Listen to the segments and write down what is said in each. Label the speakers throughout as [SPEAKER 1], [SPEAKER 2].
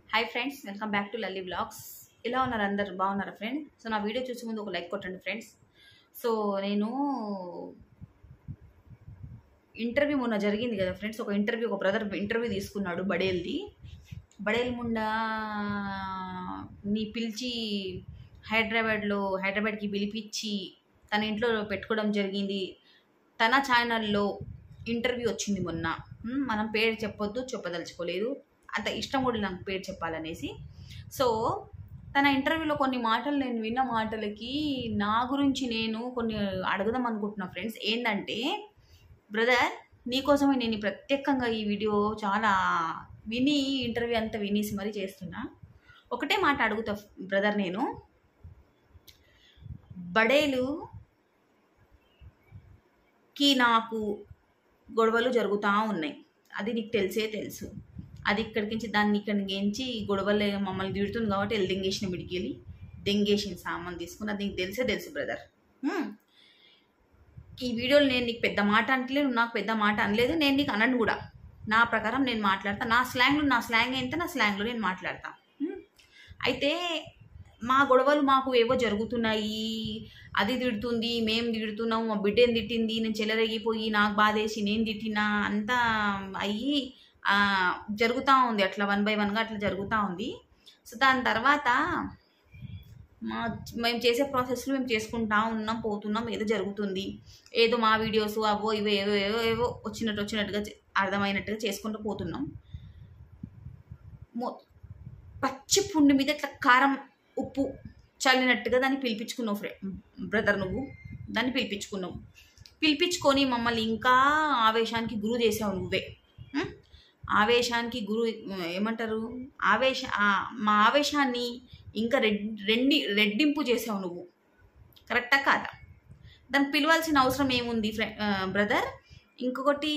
[SPEAKER 1] Hi friends welcome back to Lalli blogs ఎలా ఉన్నారు అందరు బాగున్నారా ఫ్రెండ్ సో నా వీడియో చూసే ముందు ఒక లైక్ కొట్టండి ఫ్రెండ్స్ సో నేను ఇంటర్వ్యూ మొన్న జరిగింది కదా ఫ్రెండ్స్ ఒక ఇంటర్వ్యూ ఒక బ్రదర్ ఇంటర్వ్యూ తీసుకున్నాడు బడేల్ది బడేల్ ముండా నీ పిలిచి హైదరాబాద్లో హైదరాబాద్కి పిలిపించి తన ఇంట్లో పెట్టుకోవడం జరిగింది తన ఛానల్లో ఇంటర్వ్యూ వచ్చింది మొన్న మ్, మనం పేరు చెప్పొద్దు చెప్పదలుచుకోలేదు అంత ఇష్టం కూడా నాకు పేరు చెప్పాలనేసి సో తన ఇంటర్వ్యూలో కొన్ని మాటలు నేను విన్న మాటలకి నా గురించి నేను కొన్ని అడగదాం అనుకుంటున్నా ఫ్రెండ్స్ ఏంటంటే బ్రదర్ నీకోసమే నేను ఈ ప్రత్యేకంగా ఈ వీడియో చాలా విని ఇంటర్వ్యూ అంతా వినేసి మరీ చేస్తున్నా ఒకటే మాట అడుగుతా బ్రదర్ నేను బడేలు కి నాకు గొడవలు జరుగుతూ ఉన్నాయి అది నీకు తెలిసే తెలుసు అది ఇక్కడికి నుంచి దాన్ని ఇక్కడికి గెంచి గొడవలు మమ్మల్ని తిడుతుంది కాబట్టి వెళ్ళి దెంగేసిన మిడికి వెళ్ళి దెంగేసిన సామాన్ తీసుకుని అది నీకు తెలిసే తెలుసు బ్రదర్ ఈ వీడియోలో నేను నీకు పెద్ద మాట అంటలేదు నువ్వు నాకు పెద్ద మాట అనలేదు నేను నీకు అనను కూడా నా ప్రకారం నేను మాట్లాడతా నా స్లాంగ్లో నా స్లాంగ్ ఎంత నా స్లాంగ్లో నేను మాట్లాడతా హ్మ్. అయితే మా గొడవలు మాకు ఏవో జరుగుతున్నాయి అది తిడుతుంది మేము తిడుతున్నాం మా బిడ్డని తిట్టింది నేను చెలరేగిపోయి నాకు బాధేసి నేను తిట్టినా అంతా అయ్యి ఆ, జరుగుతూ ఉంది అట్లా వన్ బై వన్గా అట్లా జరుగుతూ ఉంది సో దాని తర్వాత మా మేము చేసే ప్రాసెస్లో మేము చేసుకుంటా ఉన్నాం పోతున్నాం ఏదో జరుగుతుంది ఏదో మా వీడియోస్ అవో ఇవో ఏవో ఏవో ఏవో వచ్చినట్టు వచ్చినట్టుగా చే- అర్థమైనట్టుగా చేసుకుంటూ పోతున్నాం మొ పచ్చి పుండి మీద ఇట్లా కారం ఉప్పు చల్లినట్టుగా దాన్ని పిలిపించుకున్నావు ఫ్రె బ్రదర్ నువ్వు దాన్ని పిలిపించుకున్నావు పిలిపించుకొని మమ్మల్ని ఇంకా ఆవేశానికి గురు చేసావు నువ్వే ఉం? ఆవేశానికి గురు ఏమంటారు ఆవేశ ఆ- మా ఆవేశాన్ని ఇంకా రెడ్ రెండి రెడ్డింపు చేసావు నువ్వు కరెక్టా కాదా దాన్ని పిలవాల్సిన అవసరం ఏముంది ఫ్రె బ్రదర్ ఇంకొకటి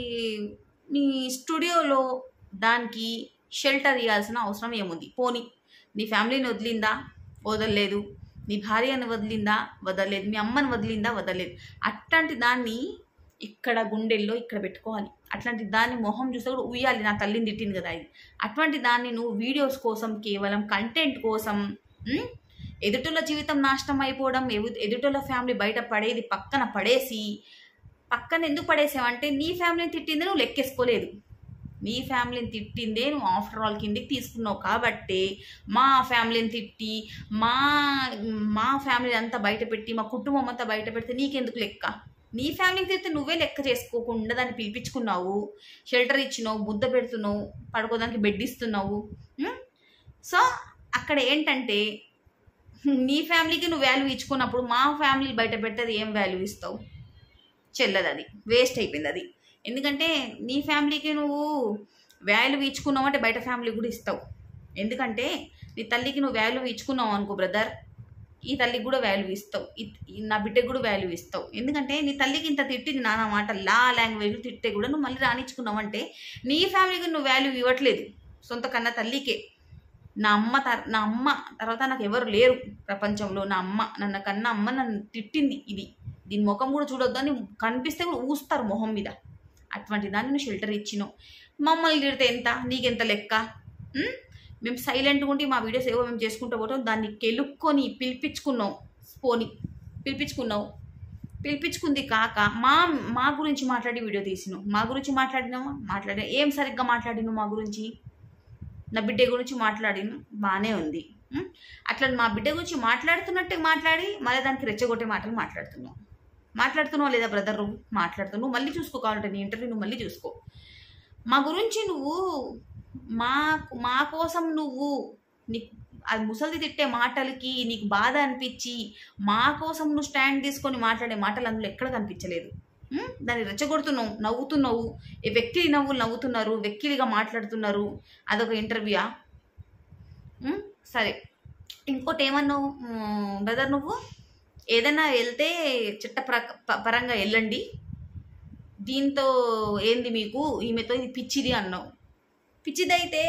[SPEAKER 1] నీ స్టూడియోలో దానికి షెల్టర్ ఇవ్వాల్సిన అవసరం ఏముంది పోనీ నీ ఫ్యామిలీని వదిలిందా వదలలేదు నీ భార్యను వదిలిందా వదలలేదు మీ అమ్మని వదిలిందా వదలలేదు అట్లాంటి దాన్ని ఇక్కడ గుండెల్లో ఇక్కడ పెట్టుకోవాలి అట్లాంటి దాన్ని మొహం చూస్తే కూడా ఉయ్యాలి నా తల్లిని తిట్టింది కదా ఇది అటువంటి దాన్ని నువ్వు వీడియోస్ కోసం కేవలం కంటెంట్ కోసం ఉం? ఎదుటిల జీవితం నాశనం అయిపోవడం ఎవు- ఎదుటిల ఫ్యామిలీ బయట పడేది పక్కన పడేసి పక్కన ఎందుకు పడేసావంటే నీ ఫ్యామిలీని తిట్టింది నువ్వు లెక్కేసుకోలేదు నీ ఫ్యామిలీని తిట్టిందే నువ్వు ఆఫ్టర్ ఆల్ కిందికి తీసుకున్నావు కాబట్టి మా ఫ్యామిలీని తిట్టి మా మా ఫ్యామిలీ అంతా బయట పెట్టి మా కుటుంబం అంతా బయట పెడితే నీకెందుకు లెక్క నీ ఫ్యామిలీకి తిడితే నువ్వే లెక్క చేసుకోకుండా దాన్ని పిలిపించుకున్నావు షెల్టర్ ఇచ్చినావు ముద్ద పెడుతున్నావు పడుకోదానికి బెడ్ ఇస్తున్నావు ఉం? సో అక్కడ ఏంటంటే నీ ఫ్యామిలీకి నువ్వు వాల్యూ ఇచ్చుకున్నప్పుడు మా ఫ్యామిలీ బయట పెడితే ఏం వాల్యూ ఇస్తావు చెల్లదు అది వేస్ట్ అయిపోయింది అది ఎందుకంటే నీ ఫ్యామిలీకి నువ్వు వాల్యూ ఇచ్చుకున్నావు అంటే బయట ఫ్యామిలీ కూడా ఇస్తావు ఎందుకంటే నీ తల్లికి నువ్వు వాల్యూ ఇచ్చుకున్నావు అనుకో బ్రదర్ ఈ తల్లికి కూడా వాల్యూ ఇస్తావు ఈ- ఈ నా బిడ్డకు కూడా వాల్యూ ఇస్తావు ఎందుకంటే నీ తల్లికి ఇంత తిట్టింది నానా మాట లా లాంగ్వేజ్ తిట్టే కూడా నువ్వు మళ్ళీ రానిచ్చుకున్నావు అంటే నీ ఫ్యామిలీకి నువ్వు వాల్యూ ఇవ్వట్లేదు సొంత కన్నా తల్లికే నా అమ్మ తర్ నా అమ్మ తర్వాత నాకు ఎవరు లేరు ప్రపంచంలో నా అమ్మ నన్ను కన్నా అమ్మ నన్ను తిట్టింది ఇది దీని ముఖం కూడా చూడొద్దని కనిపిస్తే కూడా ఊస్తారు మొహం మీద అటువంటి దాన్ని నువ్వు షెల్టర్ ఇచ్చినావు మమ్మల్ని తిడితే ఎంత నీకెంత లెక్క ఉం? మేము సైలెంట్గా ఉండి మా వీడియోస్ ఏవో మేము చేసుకుంటూ పోతాం దాన్ని కెలుక్కొని పిలిపించుకున్నావు పోని పిలిపించుకున్నావు పిలిపించుకుంది కాక మా మా గురించి మాట్లాడి వీడియో తీసినావు మా గురించి మాట్లాడినావా మాట్లాడి ఏం సరిగ్గా మాట్లాడినావు మా గురించి నా బిడ్డ గురించి మాట్లాడిన బాగానే ఉంది ఉం? అట్లా మా బిడ్డ గురించి మాట్లాడుతున్నట్టే మాట్లాడి మళ్ళీ దానికి రెచ్చగొట్టే మాటలు మాట్లాడుతున్నావు మాట్లాడుతున్నావు లేదా బ్రదర్ నువ్వు మాట్లాడుతున్నావు నువ్వు మళ్ళీ చూసుకో కావాలంటే నీ ఇంటర్వ్యూ నువ్వు మళ్ళీ చూసుకో మా గురించి నువ్వు మా మా కోసం నువ్వు నీ అది ముసలిది తిట్టే మాటలకి నీకు బాధ అనిపించి మా కోసం నువ్వు స్టాండ్ తీసుకొని మాట్లాడే మాటలు అందులో ఎక్కడ కనిపించలేదు ఉం? దాన్ని రెచ్చగొడుతున్నావు నవ్వుతున్నావు ఈ వ్యక్తి నవ్వులు నవ్వుతున్నారు వెక్కిలిగా మాట్లాడుతున్నారు అదొక ఇంటర్వ్యూయా ఉం? సరే ఇంకోటి ఏమన్నావు బ్రదర్ నువ్వు ఏదైనా వెళ్తే చట్ట ప్ర- ప- పరంగా వెళ్ళండి దీంతో ఏంది మీకు ఈమెతో ఇది పిచ్చిది అన్నావు పిచ్చిదైతే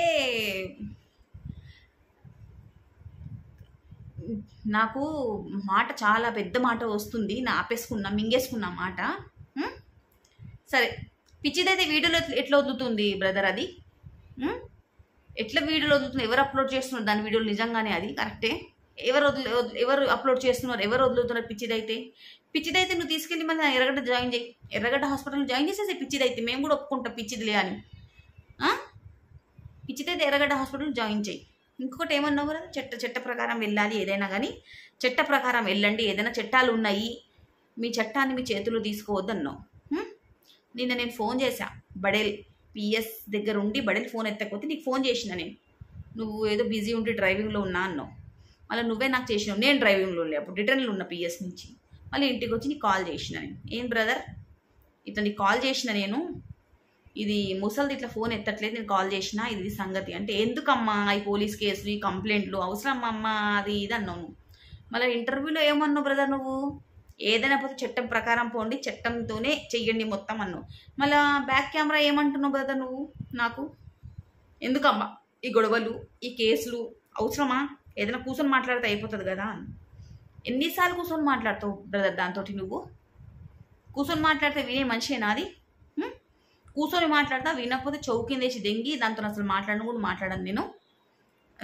[SPEAKER 1] నాకు మాట చాలా పెద్ద మాట వస్తుంది నా ఆపేసుకున్నా మింగేసుకున్నా మాట ఉం? సరే పిచ్చిదైతే వీడియోలో ఎట్లా- ఎట్లా వదులుతుంది బ్రదర్ అది ఉం? ఎట్లా వీడియోలు వదులుతున్నారు ఎవరు అప్లోడ్ చేస్తున్నారు దాని వీడియోలు నిజంగానే అది కరెక్టే ఎవరు వదిలే వదిలే- ఎవరు అప్లోడ్ చేస్తున్నారు ఎవరు వదులుతున్నారు పిచ్చిదైతే పిచ్చిదైతే నువ్వు తీసుకెళ్ళి మళ్ళీ ఎర్రగడ్డ జాయిన్ చేయి ఎర్రగడ్డ హాస్పిటల్ జాయిన్ చేసేసి పిచ్చిదైతే మేము కూడా ఒప్పుకుంటాం పిచ్చిదిలే అని ఆ? పిచ్చిదైతే ఎర్రగడ్డ హాస్పిటల్ జాయిన్ చేయి ఇంకొకటి ఏమన్నావు కదా చట్ట చట్ట ప్రకారం వెళ్ళాలి ఏదైనా కానీ చట్ట ప్రకారం వెళ్ళండి ఏదైనా చట్టాలు ఉన్నాయి మీ చట్టాన్ని మీ చేతిలో తీసుకోవద్దన్నావు హ్మ్? నిన్న నేను ఫోన్ చేశా బడేల్ పిఎస్ దగ్గర ఉండి బడేల్ ఫోన్ ఎత్తకపోతే నీకు ఫోన్ చేసిన నేను నువ్వు ఏదో బిజీ ఉండి డ్రైవింగ్లో ఉన్నా అన్నావు మళ్ళీ నువ్వే నాకు చేసినావు నేను డ్రైవింగ్లో ఉండే అప్పుడు రిటర్న్లో ఉన్న పిఎస్ నుంచి మళ్ళీ ఇంటికి వచ్చి నీకు కాల్ చేసిన నేను ఏం బ్రదర్ ఇట్లా నీకు కాల్ చేసిన నేను ఇది ముసలిది ఇట్లా ఫోన్ ఎత్తట్లేదు నేను కాల్ చేసిన ఇది సంగతి అంటే ఎందుకమ్మా ఈ పోలీస్ కేసులు ఈ కంప్లైంట్లు అవసరం అమ్మా అది ఇది అన్నావు నువ్వు మళ్ళీ ఇంటర్వ్యూలో ఏమన్నావు బ్రదర్ నువ్వు ఏదైనా పోతే చట్టం ప్రకారం పోండి చట్టంతోనే చెయ్యండి మొత్తం అన్నావు మళ్ళీ బ్యాక్ కెమెరా ఏమంటున్నావు బ్రదర్ నువ్వు నాకు ఎందుకమ్మా ఈ గొడవలు ఈ కేసులు అవసరమా ఏదైనా కూర్చొని మాట్లాడితే అయిపోతుంది కదా అని ఎన్నిసార్లు కూర్చొని మాట్లాడతావు బ్రదర్ దాంతో నువ్వు కూర్చొని మాట్లాడితే వినే మనిషేనా అది హ్మ్? కూర్చొని మాట్లాడతా వినకపోతే చౌకిందేసి దెంగి దాంతో అసలు మాట్లాడను కూడా మాట్లాడను నేను ఆ,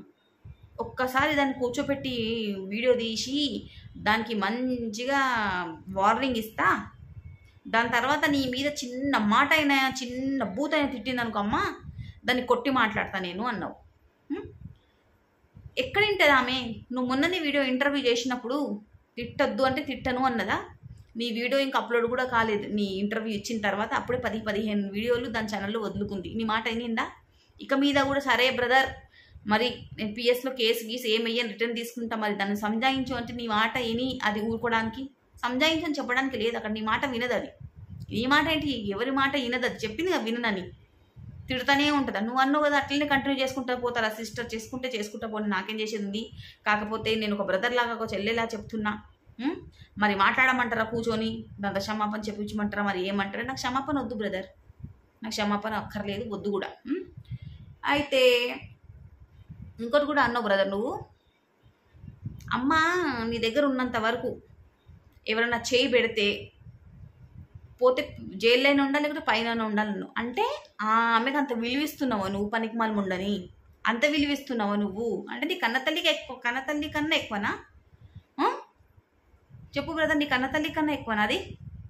[SPEAKER 1] ఒక్కసారి దాన్ని కూర్చోపెట్టి వీడియో తీసి దానికి మంచిగా వార్నింగ్ ఇస్తా దాని తర్వాత నీ మీద చిన్న మాట అయినా చిన్న బూత్ అయినా తిట్టింది అనుకో అమ్మ దాన్ని కొట్టి మాట్లాడతా నేను అన్నావు హ్మ్? ఎక్కడ వింటది ఆమె నువ్వు మొన్ననే వీడియో ఇంటర్వ్యూ చేసినప్పుడు తిట్టొద్దు అంటే తిట్టను అన్నదా నీ వీడియో ఇంకా అప్లోడ్ కూడా కాలేదు నీ ఇంటర్వ్యూ ఇచ్చిన తర్వాత అప్పుడే పది పదిహేను వీడియోలు దాని ఛానల్లో వదులుకుంది నీ మాట అయినిందా ఇక మీద కూడా సరే బ్రదర్ మరి నేను పిఎస్లో కేసు గీసి ఏమయ్యని రిటర్న్ తీసుకుంటా మరి దాన్ని సంజాయించు అంటే నీ మాట విని అది ఊరుకోవడానికి సంజాయించని చెప్పడానికి లేదు అక్కడ నీ మాట వినదు అది నీ మాట ఏంటి ఎవరి మాట వినదు అది చెప్పింది కదా విననని తిడుతూనే ఉంటుంది నువ్వు అన్నావు కదా అట్లనే కంటిన్యూ చేసుకుంటా పోతారా సిస్టర్ చేసుకుంటే చేసుకుంటా పోనీ నాకేం చేసేది ఉంది కాకపోతే నేను ఒక బ్రదర్ లాగా ఒక చెల్లెలా చెప్తున్నా ఉం? మరి మాట్లాడమంటారా కూర్చొని దాంతో క్షమాపణ చెప్పించమంటారా మరి ఏమంటారా నాకు క్షమాపణ వద్దు బ్రదర్ నాకు క్షమాపణ అక్కర్లేదు వద్దు కూడా ఉం? అయితే ఇంకోటి కూడా అన్నావు బ్రదర్ నువ్వు అమ్మ నీ దగ్గర ఉన్నంత వరకు ఎవరైనా చేయి పెడితే పోతే జైల్లోనే ఉండాలి లేకపోతే పైన ఉండాలి నువ్వు అంటే ఆ ఆమెకు అంత విలువిస్తున్నావా నువ్వు పనికి ఉండని అంత విలువిస్తున్నావా నువ్వు అంటే నీ కన్న తల్లికి ఎక్కువ కన్న తల్లి కన్నా ఎక్కువనా ఆ? చెప్పు బ్రదర్ నీ కన్న తల్లి కన్నా ఎక్కువనా అది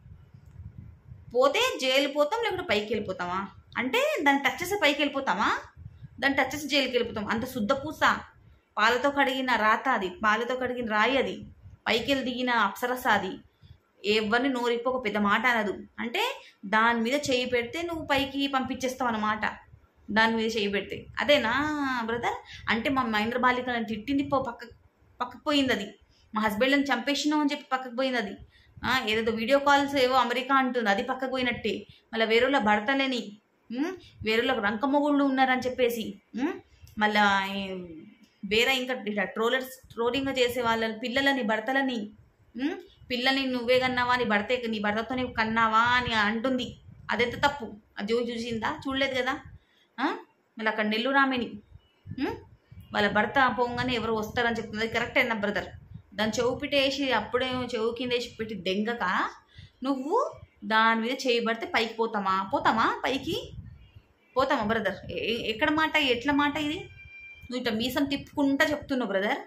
[SPEAKER 1] పోతే జైలు పోతాం లేకపోతే పైకి వెళ్ళిపోతామా అంటే దాన్ని టచ్ చేసి పైకి వెళ్ళిపోతామా దాన్ని టచ్ చేసి జైలుకి వెళ్ళిపోతాం అంత శుద్ధ పూస పాలతో కడిగిన రాత అది పాలతో కడిగిన రాయి అది పైకి వెళ్ళి దిగిన అప్సరస అది ఎవరిని నోరిప్పి ఒక పెద్ద మాట అనదు అంటే దాని మీద చేయి పెడితే నువ్వు పైకి పంపించేస్తావు అన్నమాట దాని మీద చేయి పెడితే అదేనా బ్రదర్ అంటే మా మైనర్ బాలికలను తిట్టింది పో పక్క పక్కకు పోయింది అది మా హస్బెండ్ని చంపేసినావు అని చెప్పి పక్కకు పోయింది అది ఆ, ఏదేదో వీడియో కాల్స్ ఏవో అమెరికా అంటుంది అది పక్కకు పోయినట్టే మళ్ళీ వేరేళ్ళ భర్తలేని ఉమ్, వేరేళ్ళకి రంకమొగుళ్ళు ఉన్నారని చెప్పేసి ఉమ్, మళ్ళా ఈ వేరే ఇంకా ఇట్లా ట్రోలర్స్ ట్రోలింగ్ చేసే వాళ్ళ పిల్లలని భర్తలని ఉమ్, పిల్లల్ని నువ్వే కన్నావా నీ భర్తే నీ భర్తతోనే కన్నావా అని అంటుంది అదెంత తప్పు అది చూసి చూసిందా చూడలేదు కదా ఆ? మళ్ళీ అక్కడ నెల్లూరామెని ఉమ్, వాళ్ళ భర్త పోగానే ఎవరు వస్తారని చెప్తుంది అది కరెక్ట్ అయినా బ్రదర్ దాన్ని చెవు పిట్టేసి అప్పుడే చెవు కింద వేసి పెట్టి దెంగక నువ్వు దాని మీద చేయబడితే పైకి పోతామా పోతామా పైకి పోతామా బ్రదర్ ఎక్కడ మాట ఎట్ల మాట ఇది నువ్వు ఇట్లా మీసం తిప్పుకుంటా చెప్తున్నావు బ్రదర్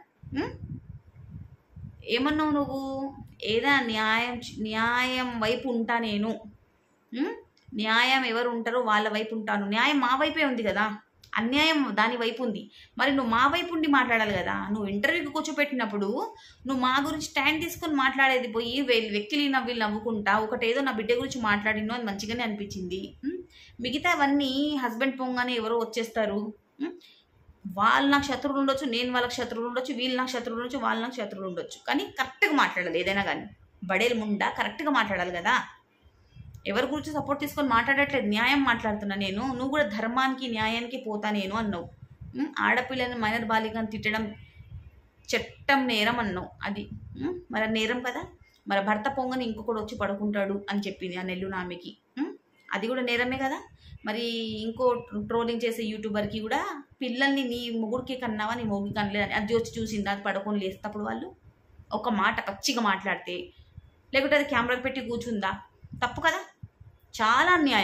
[SPEAKER 1] ఏమన్నావు నువ్వు ఏదా న్యాయం న్యాయం వైపు ఉంటా నేను ఉమ్? న్యాయం ఎవరు ఉంటారో వాళ్ళ వైపు ఉంటాను న్యాయం మా వైపే ఉంది కదా అన్యాయం దాని వైపు ఉంది మరి నువ్వు మా వైపు ఉండి మాట్లాడాలి కదా నువ్వు ఇంటర్వ్యూకి కూర్చోపెట్టినప్పుడు నువ్వు మా గురించి స్టాండ్ తీసుకొని మాట్లాడేది పోయి వీళ్ళు వెక్కిలి నవ్వులు నవ్వుకుంటా ఒకటేదో నా బిడ్డ గురించి మాట్లాడినో అది మంచిగానే అనిపించింది ఉమ్? మిగతావన్నీ హస్బెండ్ పొంగానే ఎవరో వచ్చేస్తారు ఉమ్? వాళ్ళు నాకు శత్రువులు ఉండొచ్చు నేను వాళ్ళకి శత్రువులు ఉండొచ్చు వీళ్ళు నాకు శత్రువులు ఉండొచ్చు వాళ్ళు నాకు శత్రువులు ఉండొచ్చు కానీ కరెక్ట్గా మాట్లాడాలి ఏదైనా కానీ బడేలు ముండా కరెక్ట్గా మాట్లాడాలి కదా ఎవరి గురించి సపోర్ట్ తీసుకొని మాట్లాడట్లేదు న్యాయం మాట్లాడుతున్నా నేను నువ్వు కూడా ధర్మానికి న్యాయానికి పోతా నేను అన్నావు ఉం? ఆడపిల్లని మైనర్ బాలికను తిట్టడం చట్టం నేరం అన్నావు అది ఉం? మరి అది నేరం కదా మరి భర్త పొంగని ఇంకొకడు వచ్చి పడుకుంటాడు అని చెప్పింది ఆ నెల్లు ఆమెకి ఉం? అది కూడా నేరమే కదా మరి ఇంకో ట్రోలింగ్ చేసే యూట్యూబర్కి కూడా పిల్లల్ని నీ మొగుడికి కన్నావా నీ మొగుడికి కనలేదు అని అది వచ్చి చూసింది అది పడుకొని లేస్తప్పుడు వాళ్ళు ఒక మాట పచ్చిగా మాట్లాడితే లేకుంటే అది కెమెరాలు పెట్టి కూర్చుందా తప్పు కదా చాలా అన్యాయం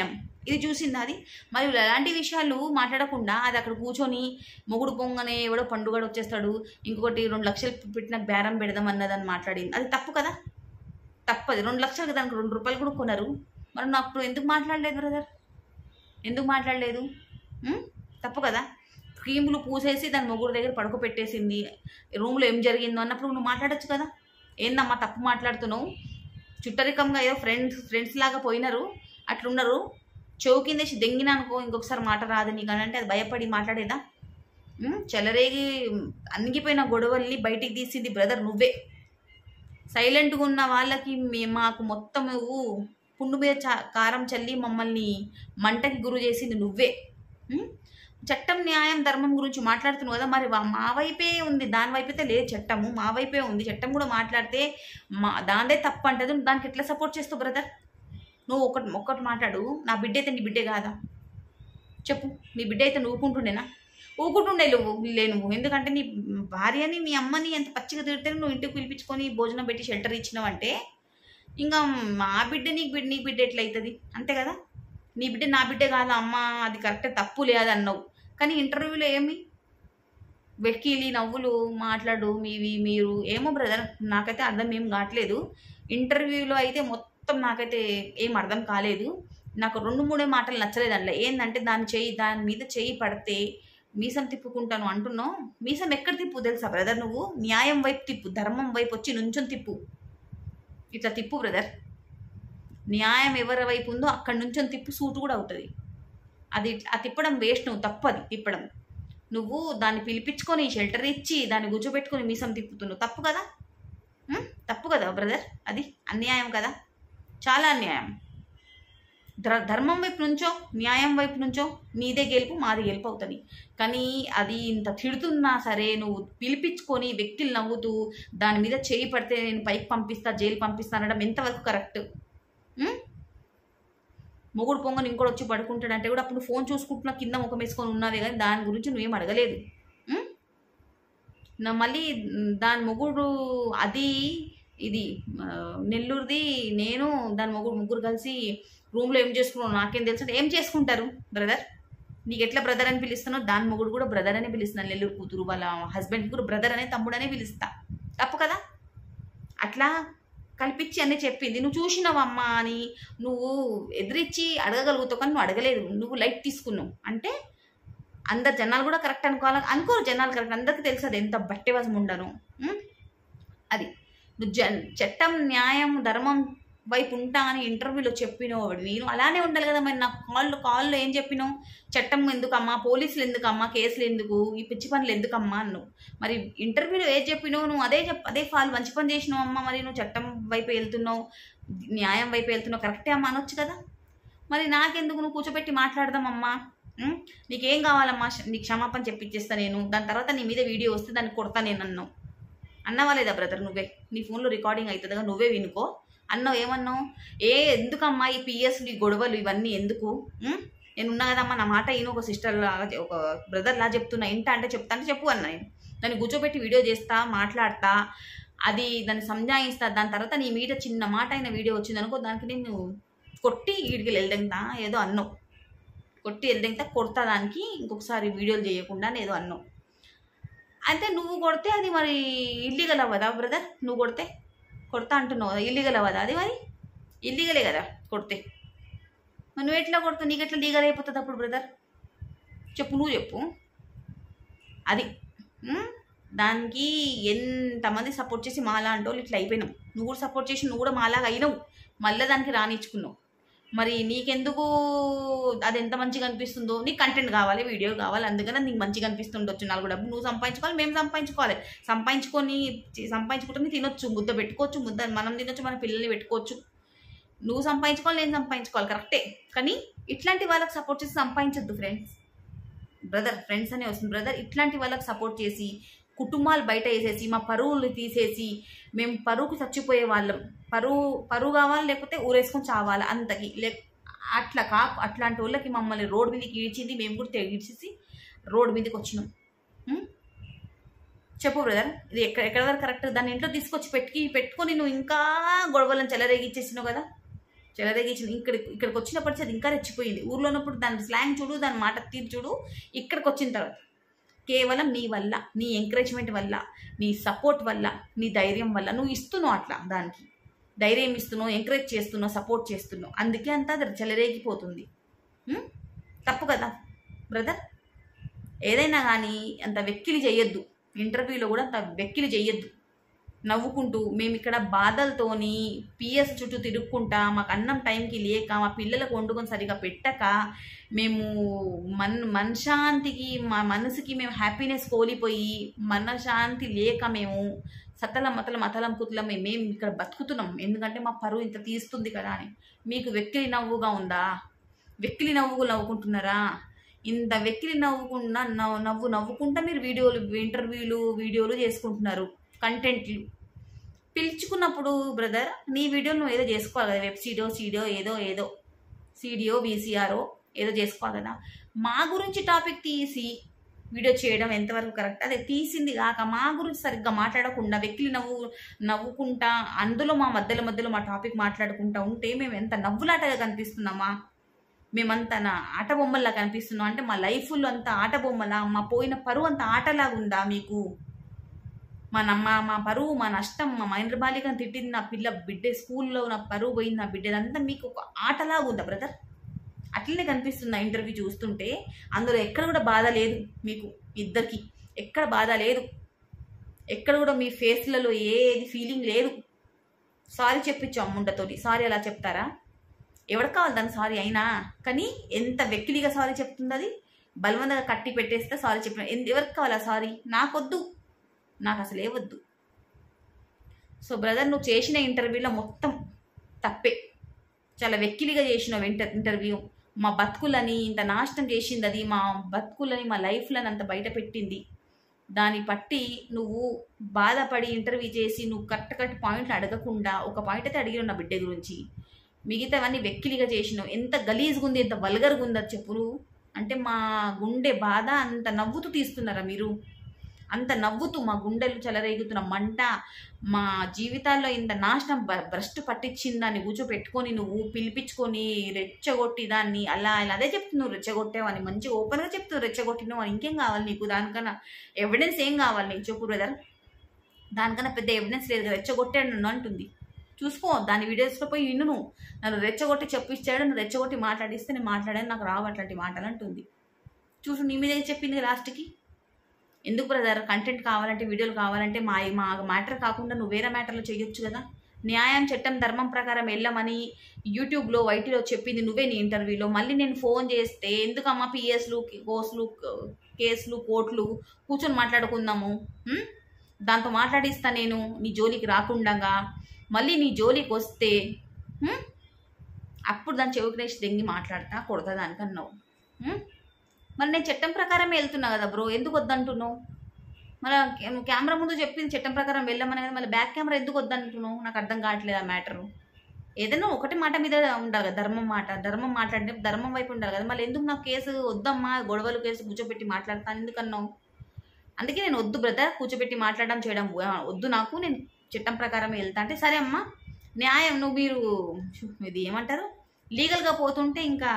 [SPEAKER 1] ఇది చూసిందా అది మరి ఎలాంటి విషయాలు మాట్లాడకుండా అది అక్కడ కూర్చొని మొగుడు పొంగనే ఎవడో పండుగడు వచ్చేస్తాడు ఇంకొకటి రెండు లక్షలు పెట్టిన బేరం పెడదాం అన్నదని మాట్లాడింది అది తప్పు కదా తప్పది రెండు లక్షలు దానికి రెండు రూపాయలు కూడా కొనరు మరి నాకు అప్పుడు ఎందుకు మాట్లాడలేదు బ్రదర్ ఎందుకు మాట్లాడలేదు ఉం? తప్పు కదా క్రీములు పూసేసి దాని మొగుడు దగ్గర పడుకోబెట్టేసింది రూమ్లో ఏం జరిగిందో అన్నప్పుడు నువ్వు మాట్లాడొచ్చు కదా ఏందమ్మా తప్పు మాట్లాడుతున్నావు చుట్టరికంగా ఏదో ఫ్రెండ్స్ ఫ్రెండ్స్ లాగా పోయినారు అట్లున్నారు చెవు కిందేసి దెంగిన అనుకో ఇంకొకసారి మాట రాదు నీకు అని అంటే అది భయపడి మాట్లాడేదా ఉం? చెలరేగి అణిగిపోయిన గొడవల్ని బయటికి తీసింది బ్రదర్ నువ్వే సైలెంట్గా ఉన్న వాళ్ళకి మే మాకు మొత్తం నువ్వు పుండు మీద చా- కారం చల్లి మమ్మల్ని మంటకి గురి చేసింది నువ్వే ఉం? చట్టం న్యాయం ధర్మం గురించి మాట్లాడుతున్నావు కదా మరి వా- మా వైపే ఉంది దాని వైపైతే లేదు చట్టము మా వైపే ఉంది చట్టం కూడా మాట్లాడితే మా దాందే తప్పు అంటది నువ్వు దానికి ఎట్లా సపోర్ట్ చేస్తావు బ్రదర్ నువ్వు ఒకటి ఒక్కటి మాట్లాడు నా బిడ్డ అయితే నీ బిడ్డే కాదా చెప్పు నీ బిడ్డ అయితే నువ్వు ఊకుంటుండేనా ఊకుంటుండే నువ్వు లే నువ్వు ఎందుకంటే నీ భార్యని మీ అమ్మని ఎంత పచ్చిగా తిడితే నువ్వు ఇంటికి పిలిపించుకొని భోజనం పెట్టి షెల్టర్ ఇచ్చినావంటే ఇంకా మా బిడ్డ నీకు బిడ్డ నీకు బిడ్డ ఎట్లయితుంది అంతే కదా నీ బిడ్డ నా బిడ్డ కాదు అమ్మ అది కరెక్టే తప్పు లేదు అన్నావు కానీ ఇంటర్వ్యూలో ఏమి వెక్కిలి నవ్వులు మాట్లాడు మీవి మీరు ఏమో బ్రదర్ నాకైతే అర్థం ఏం కావట్లేదు ఇంటర్వ్యూలో అయితే మొత్తం నాకైతే ఏం అర్థం కాలేదు నాకు రెండు మూడే మాటలు నచ్చలేదు అందులో ఏంటంటే దాని చెయ్యి దాని మీద చెయ్యి పడితే మీసం తిప్పుకుంటాను అంటున్నావు మీసం ఎక్కడ తిప్పు తెలుసా బ్రదర్ నువ్వు న్యాయం వైపు తిప్పు ధర్మం వైపు వచ్చి నుంచొని తిప్పు ఇట్లా తిప్పు బ్రదర్ న్యాయం ఎవరి వైపు ఉందో అక్కడి నుంచొని తిప్పు సూటు కూడా అవుతుంది అది ఆ తిప్పడం వేస్ట్ నువ్వు తప్పది తిప్పడం నువ్వు దాన్ని పిలిపించుకొని షెల్టర్ ఇచ్చి దాన్ని కూర్చోబెట్టుకొని మీసం తిప్పుతున్నావు తప్పు కదా ఉం? తప్పు కదా బ్రదర్ అది అన్యాయం కదా చాలా అన్యాయం ధర్- ధర్మం వైపు నుంచో న్యాయం వైపు నుంచో నీదే గెలుపు మాది గెలుపు అవుతుంది కానీ అది ఇంత తిడుతున్నా సరే నువ్వు పిలిపించుకొని వ్యక్తులు నవ్వుతూ దాని మీద చేయి పడితే నేను పైకి పంపిస్తా జైలు పంపిస్తా అనడం ఎంతవరకు కరెక్ట్ ఉం? మొగుడు పొంగని ఇంకోటి వచ్చి పడుకుంటాడంటే కూడా అప్పుడు ఫోన్ చూసుకుంటున్నా కింద ముఖం వేసుకొని ఉన్నావే కానీ దాని గురించి నువ్వేం అడగలేదు ఉం? నా మళ్ళీ మ్, దాని మొగుడు అది ఇది ఆ, నెల్లూరుది నేను దాని మొగుడు ముగ్గురు కలిసి రూమ్లో ఏం చేసుకున్నావు నాకేం తెలుసు అంటే ఏం చేసుకుంటారు బ్రదర్ నీకు ఎట్లా బ్రదర్ అని పిలుస్తున్నావు దాని మొగుడు కూడా బ్రదర్ అనే పిలుస్తున్నాను నెల్లూరు కూతురు వాళ్ళ హస్బెండ్ కూడా బ్రదర్ అనే తమ్ముడనే పిలుస్తా తప్పు కదా అట్లా కల్పించి అన్నీ చెప్పింది నువ్వు చూసినావమ్మా అని నువ్వు ఎదిరించి అడగగలుగుతావు కానీ నువ్వు అడగలేదు నువ్వు లైట్ తీసుకున్నావు అంటే అందరు జనాలు కూడా కరెక్ట్ అనుకోవాలి అనుకోరు జనాలు కరెక్ట్ అందరికీ తెలుసు అది ఎంత బట్టెవాసం ఉండను ఉం? అది నువ్వు జ చట్టం న్యాయం ధర్మం వైపు ఉంటా అని ఇంటర్వ్యూలో చెప్పినావు నేను అలానే ఉండాలి కదా మరి నాకు కాల్లో కాల్లో ఏం చెప్పినావు చట్టం ఎందుకమ్మా పోలీసులు ఎందుకమ్మా కేసులు ఎందుకు ఈ పిచ్చి పనులు ఎందుకమ్మా అన్నావు మరి ఇంటర్వ్యూలో ఏది చెప్పినావు నువ్వు అదే చెప్ అదే ఫాల్ మంచి పని చేసినావు అమ్మా మరి నువ్వు చట్టం వైపు వెళ్తున్నావు న్యాయం వైపు వెళ్తున్నావు కరెక్టే అమ్మా అనొచ్చు కదా మరి నాకెందుకు నువ్వు కూర్చోబెట్టి మాట్లాడదామమ్మా ఉం? నీకేం కావాలమ్మా క్ష- నీకు క్షమాపణ చెప్పించేస్తా నేను దాని తర్వాత నీ మీద వీడియో వస్తే దాన్ని కొడతా నేను అన్నావు అన్నావా లేదా బ్రదర్ నువ్వే నీ ఫోన్లో రికార్డింగ్ అవుతుందిగా నువ్వే వినుకో అన్నావు ఏమన్నావు ఏ ఎందుకమ్మా ఈ పిఎస్లు ఈ గొడవలు ఇవన్నీ ఎందుకు ఉం? నేను ఉన్నా కదమ్మా నా మాట ఈయన ఒక సిస్టర్ లాగా చె- ఒక బ్రదర్ లా చెప్తున్నా ఇంట అంటే చెప్తా అంటే చెప్పు అన్నా నేను దాన్ని కూర్చోబెట్టి వీడియో చేస్తా మాట్లాడతా అది దాన్ని సంజాయిస్తా దాని తర్వాత నీ మీద చిన్న మాట అయిన వీడియో వచ్చింది అనుకో దానికి నేను కొట్టి ఈడికి వెళ్దా ఏదో అన్నావు కొట్టి వెళ్దా కొడతా దానికి ఇంకొకసారి వీడియోలు చేయకుండా అని ఏదో అన్నావు అయితే నువ్వు కొడితే అది మరి ఇల్లీగల్ అవ్వదా బ్రదర్ నువ్వు కొడితే కొడతా అంటున్నావు కదా ఇల్లీగల్ అవ్వదా అది మరి ఇల్లీగలే కదా కొడితే మరి నువ్వు ఎట్లా కొడతావు నీకు ఎట్లా లీగల్ అయిపోతుంది అప్పుడు బ్రదర్ చెప్పు నువ్వు చెప్పు అది ఉం? దానికి ఎంతమంది సపోర్ట్ చేసి మాలా అంటే వాళ్ళు ఇట్లా అయిపోయినావు నువ్వు కూడా సపోర్ట్ చేసి నువ్వు కూడా మాలాగా అయినావు మళ్ళీ దానికి రానిచ్చుకున్నావు మరి నీకెందుకు అది ఎంత మంచిగా అనిపిస్తుందో నీకు కంటెంట్ కావాలి వీడియో కావాలి అందుకని నీకు మంచిగా అనిపిస్తుండొచ్చు నాలుగు డబ్బు నువ్వు సంపాదించుకోవాలి మేము సంపాదించుకోవాలి సంపాదించుకొని చి- సంపాదించుకుంటే తినొచ్చు ముద్ద పెట్టుకోవచ్చు ముద్ద మనం తినొచ్చు మన పిల్లల్ని పెట్టుకోవచ్చు నువ్వు సంపాదించుకోవాలి నేను సంపాదించుకోవాలి కరెక్టే కానీ ఇట్లాంటి వాళ్ళకి సపోర్ట్ చేసి సంపాదించొద్దు ఫ్రెండ్స్ బ్రదర్ ఫ్రెండ్స్ అనే వస్తుంది బ్రదర్ ఇట్లాంటి వాళ్ళకి సపోర్ట్ చేసి కుటుంబాలు బయట వేసేసి మా పరువులు తీసేసి మేము పరువుకు చచ్చిపోయే వాళ్ళం పరువు పరువు కావాలి లేకపోతే ఊరేసుకొని చావాలి అంతకి లే అట్లా కా అట్లాంటి వాళ్ళకి మమ్మల్ని రోడ్ మీదకి ఈడ్చింది మేము కూడా తెగిడ్చేసి రోడ్ మీదకి వచ్చినాం ఉం? చెప్పు బ్రదర్ ఇది ఎక్కడ ఎక్కడ వరకు కరెక్ట్ దాన్ని ఇంట్లో తీసుకొచ్చి పెట్టి పెట్టుకొని నువ్వు ఇంకా గొడవలను చెలరేగిచ్చేసినావు కదా చెలరేగించిన ఇక్కడ ఇక్కడికి వచ్చినప్పటి అది ఇంకా రెచ్చిపోయింది ఊర్లో ఉన్నప్పుడు దాని స్లాంగ్ చూడు దాని మాట తీరు చూడు ఇక్కడికి వచ్చిన తర్వాత కేవలం నీ వల్ల నీ ఎంకరేజ్మెంట్ వల్ల నీ సపోర్ట్ వల్ల నీ ధైర్యం వల్ల నువ్వు ఇస్తున్నావు అట్లా దానికి ధైర్యం ఇస్తున్నావు ఎంకరేజ్ చేస్తున్నావు సపోర్ట్ చేస్తున్నావు అందుకే అంతా అది చెలరేగిపోతుంది ఉం? తప్పు కదా బ్రదర్ ఏదైనా కానీ అంత వెక్కిలి చేయొద్దు ఇంటర్వ్యూలో కూడా అంత వెక్కిలి చేయొద్దు నవ్వుకుంటూ మేము ఇక్కడ బాధలతోని పిఎస్ చుట్టూ తిరుక్కుంటా మాకు అన్నం టైంకి లేక మా పిల్లలకు వండుకొని సరిగా పెట్టక మేము మన్ మనశాంతికి మా మనసుకి మేము హ్యాపీనెస్ కోల్పోయి మనశాంతి లేక మేము సతలం మతలం అతలం కుతలం మేము ఇక్కడ బతుకుతున్నాం ఎందుకంటే మా పరువు ఇంత తీస్తుంది కదా అని మీకు వెక్కిలి నవ్వుగా ఉందా వెక్కిలి నవ్వు నవ్వుకుంటున్నారా ఇంత వెక్కిలి నవ్వుకున్న నవ్వు నవ్వు నవ్వుకుంటా మీరు వీడియోలు ఇంటర్వ్యూలు వీడియోలు చేసుకుంటున్నారు కంటెంట్లు పిలుచుకున్నప్పుడు బ్రదర్ నీ వీడియోలు నువ్వు ఏదో చేసుకోవాలి కదా వెబ్ సీడో సీడో ఏదో ఏదో సీడియో వీసీఆరో ఏదో చేసుకోవాలి కదా మా గురించి టాపిక్ తీసి వీడియో చేయడం ఎంతవరకు కరెక్ట్ అదే తీసింది కాక మా గురించి సరిగ్గా మాట్లాడకుండా వెక్కిలి నవ్వు నవ్వుకుంటా అందులో మా మధ్యలో మధ్యలో మా టాపిక్ మాట్లాడుకుంటా ఉంటే మేము ఎంత నవ్వులాటగా కనిపిస్తున్నామా మేమంత నా ఆట బొమ్మల్లా కనిపిస్తున్నాం అంటే మా లైఫ్లో అంత ఆట బొమ్మలా మా పోయిన పరువు అంత ఆటలాగా ఉందా మీకు మా నమ్మ మా పరువు మా నష్టం మా మైండ్ర బాలికను తిట్టింది నా పిల్ల బిడ్డ స్కూల్లో నా పరువు పోయింది నా బిడ్డదంతా మీకు ఒక ఆటలాగా ఉందా బ్రదర్ అట్లనే కనిపిస్తుంది ఆ ఇంటర్వ్యూ చూస్తుంటే అందులో ఎక్కడ కూడా బాధ లేదు మీకు ఇద్దరికి ఎక్కడ బాధ లేదు ఎక్కడ కూడా మీ ఫేస్లలో ఏది ఫీలింగ్ లేదు సారీ చెప్పించు అమ్ముండతోటి సారీ అలా చెప్తారా ఎవరికి కావాలి దాని సారీ అయినా కానీ ఎంత వెక్కిలిగా సారీ చెప్తుంది అది బలవంతంగా కట్టి పెట్టేస్తే సారీ చెప్పిన ఎందు- ఎవరికి కావాలా సారీ నాకొద్దు నాకు అసలు ఏ వద్దు సో బ్రదర్ నువ్వు చేసిన ఇంటర్వ్యూలో మొత్తం తప్పే చాలా వెక్కిలిగా చేసిన ఇంటర్ ఇంటర్వ్యూ మా బతుకులని ఇంత నాశనం చేసింది అది మా బతుకులని మా లైఫ్లని అంత బయట పెట్టింది దాన్ని బట్టి నువ్వు బాధపడి ఇంటర్వ్యూ చేసి నువ్వు కరెక్ట్ కరెక్ట్ పాయింట్లు అడగకుండా ఒక పాయింట్ అయితే అడిగి నా బిడ్డ గురించి మిగతావన్నీ వెక్కిలిగా చేసినావు ఎంత గలీజ్గా ఉంది ఎంత వల్గర్గా ఉందో చెప్పు నువ్వు అంటే మా గుండె బాధ అంత నవ్వుతూ తీస్తున్నారా మీరు అంత నవ్వుతూ మా గుండెలు చెలరేగుతున్న మంట మా జీవితాల్లో ఇంత నాశనం బ- భ్రష్టు పట్టించింది దాన్ని కూర్చోపెట్టుకొని నువ్వు పిలిపించుకొని రెచ్చగొట్టి దాన్ని అలా ఇలా అదే చెప్తున్నావు రెచ్చగొట్టావని మంచిగా ఓపెన్గా చెప్తున్నావు రెచ్చగొట్టినావు అని ఇంకేం కావాలి నీకు దానికన్నా ఎవిడెన్స్ ఏం కావాలి నీకు చెప్పు బ్రదర్ దానికన్నా పెద్ద ఎవిడెన్స్ లేదు కదా రెచ్చగొట్టాడు నన్ను అంటుంది చూసుకో దాని వీడియోస్లో పోయి విను నువ్వు నన్ను రెచ్చగొట్టి చెప్పిచ్చాడు నువ్వు రెచ్చగొట్టి మాట్లాడిస్తే నేను మాట్లాడాను నాకు రావు అట్లాంటి మాటలు అంటుంది చూసు నీ మీద చెప్పింది లాస్ట్కి ఎందుకు బ్రదర్ కంటెంట్ కావాలంటే వీడియోలు కావాలంటే మా మా మ్యాటర్ కాకుండా నువ్వు వేరే మ్యాటర్లో చేయొచ్చు కదా న్యాయం చట్టం ధర్మం ప్రకారం వెళ్ళమని యూట్యూబ్లో వైటీలో చెప్పింది నువ్వే నీ ఇంటర్వ్యూలో మళ్ళీ నేను ఫోన్ చేస్తే ఎందుకమ్మా పిఎస్లు కోస్లు కేసులు కోర్టులు కూర్చొని మాట్లాడుకుందాము ఉం? దాంతో మాట్లాడిస్తా నేను నీ జోలికి రాకుండగా మళ్ళీ నీ జోలికి వస్తే ఉం? అప్పుడు దాని చెవికినేసి దెంగి మాట్లాడతా కొడతా దానికి అన్నావు ఉం? మరి నేను చట్టం ప్రకారమే వెళ్తున్నా కదా బ్రో ఎందుకు వద్దంటున్నావు మరి ఆ కె- నువ్వు కెమెరా ముందు చెప్పింది చట్టం ప్రకారం వెళ్ళమని కదా మళ్ళీ బ్యాక్ కెమెరా ఎందుకు వద్దంటున్నావు నాకు అర్థం కావట్లేదు ఆ మ్యాటరు ఏదైనా ఒకటి మాట మీద ఉండాలి కదా ధర్మం మాట ధర్మం మాట్లాడితే ధర్మం వైపు ఉండాలి కదా మళ్ళీ ఎందుకు నాకు కేసు వద్దమ్మా గొడవలు కేసు కూర్చోబెట్టి మాట్లాడతాను ఎందుకన్నావు అందుకే నేను వద్దు బ్రదర్ కూర్చోబెట్టి మాట్లాడడం చేయడం ఆ, వద్దు నాకు నేను చట్టం ప్రకారం వెళ్తా అంటే సరే అమ్మా న్యాయం నువ్వు మీరు ఇది ఏమంటారు లీగల్గా పోతుంటే ఇంకా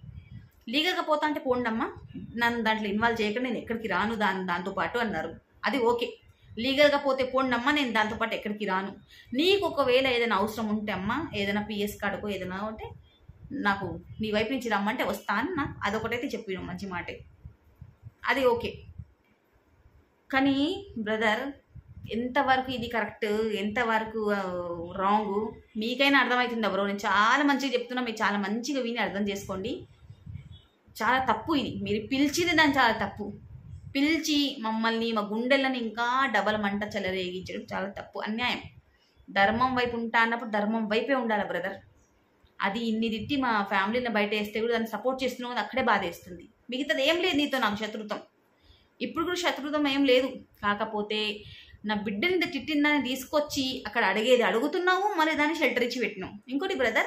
[SPEAKER 1] లీగల్గా పోతా అంటే పోండమ్మా నన్ను దాంట్లో ఇన్వాల్వ్ చేయకుండా నేను ఎక్కడికి రాను దాని దాంతో పాటు అన్నారు అది ఓకే లీగల్గా పోతే పోండమ్మా నేను దాంతో పాటు ఎక్కడికి రాను నీకు ఒకవేళ ఏదైనా అవసరం ఉంటే అమ్మా ఏదైనా పిఎస్ కార్డుకో ఏదైనా ఉంటే నాకు నీ వైపు నుంచి రమ్మంటే వస్తాను నాకు అదొకటైతే చెప్పిన మంచి మాటే అది ఓకే కానీ బ్రదర్ ఎంతవరకు ఇది కరెక్ట్ ఎంతవరకు రాంగ్ మీకైనా అర్థమవుతుందా బ్రో నేను చాలా మంచిగా చెప్తున్నా మీరు చాలా మంచిగా విని అర్థం చేసుకోండి చాలా తప్పు ఇది మీరు పిలిచింది దాని చాలా తప్పు పిలిచి మమ్మల్ని మా గుండెలను ఇంకా డబల్ మంట చెలరేగించడం చాలా తప్పు అన్యాయం ధర్మం వైపు ఉంటా అన్నప్పుడు ధర్మం వైపే ఉండాలి బ్రదర్ అది ఇన్ని తిట్టి మా ఫ్యామిలీని బయట వేస్తే కూడా దాన్ని సపోర్ట్ చేస్తున్నావు కదా అక్కడే బాధ వేస్తుంది మిగతాది ఏం లేదు నీతో నాకు శత్రుత్వం ఇప్పుడు కూడా శత్రుత్వం ఏం లేదు కాకపోతే నా బిడ్డని ఇంత తిట్టిందని తీసుకొచ్చి అక్కడ అడిగేది అడుగుతున్నావు మళ్ళీ దాన్ని షెల్టర్ ఇచ్చి పెట్టినావు ఇంకోటి బ్రదర్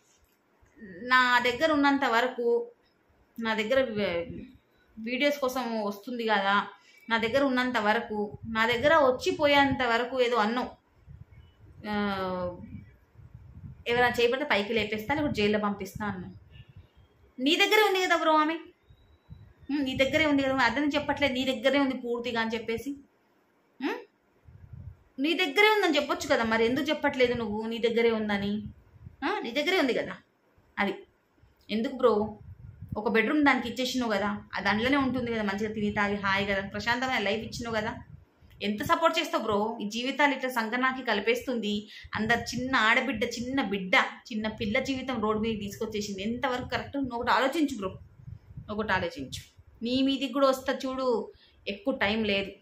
[SPEAKER 1] నా దగ్గర ఉన్నంత వరకు నా దగ్గర వే- వీడియోస్ కోసం వస్తుంది కదా నా దగ్గర ఉన్నంత వరకు నా దగ్గర వచ్చిపోయేంత వరకు ఏదో అన్నావు ఆ, ఎవరైనా చేయబడితే పైకి లేపేస్తా లేకపోతే జైల్లో పంపిస్తా అన్నా నీ దగ్గరే ఉంది కదా బ్రో ఆమె ఉమ్, నీ దగ్గరే ఉంది కదా అదని చెప్పట్లేదు నీ దగ్గరే ఉంది పూర్తిగా అని చెప్పేసి ఉమ్? నీ దగ్గరే ఉందని చెప్పొచ్చు కదా మరి ఎందుకు చెప్పట్లేదు నువ్వు నీ దగ్గరే ఉందని ఆ, నీ దగ్గరే ఉంది కదా అది ఎందుకు బ్రో ఒక బెడ్రూమ్ దానికి ఇచ్చేసినావు కదా ఆ దాంట్లోనే ఉంటుంది కదా మంచిగా తిని తాగి హాయి కదా ప్రశాంతమైన లైఫ్ ఇచ్చినావు కదా ఎంత సపోర్ట్ చేస్తావు బ్రో ఈ జీవితాలు ఇట్లా సంకనాకి కలిపేస్తుంది అందరు చిన్న ఆడబిడ్డ చిన్న బిడ్డ చిన్న పిల్ల జీవితం రోడ్డు మీద తీసుకొచ్చేసింది ఎంతవరకు కరెక్ట్ నువ్వు ఒకటి ఆలోచించు బ్రో ఒకటి ఆలోచించు నీ మీదికి కూడా వస్తా చూడు ఎక్కువ టైం లేదు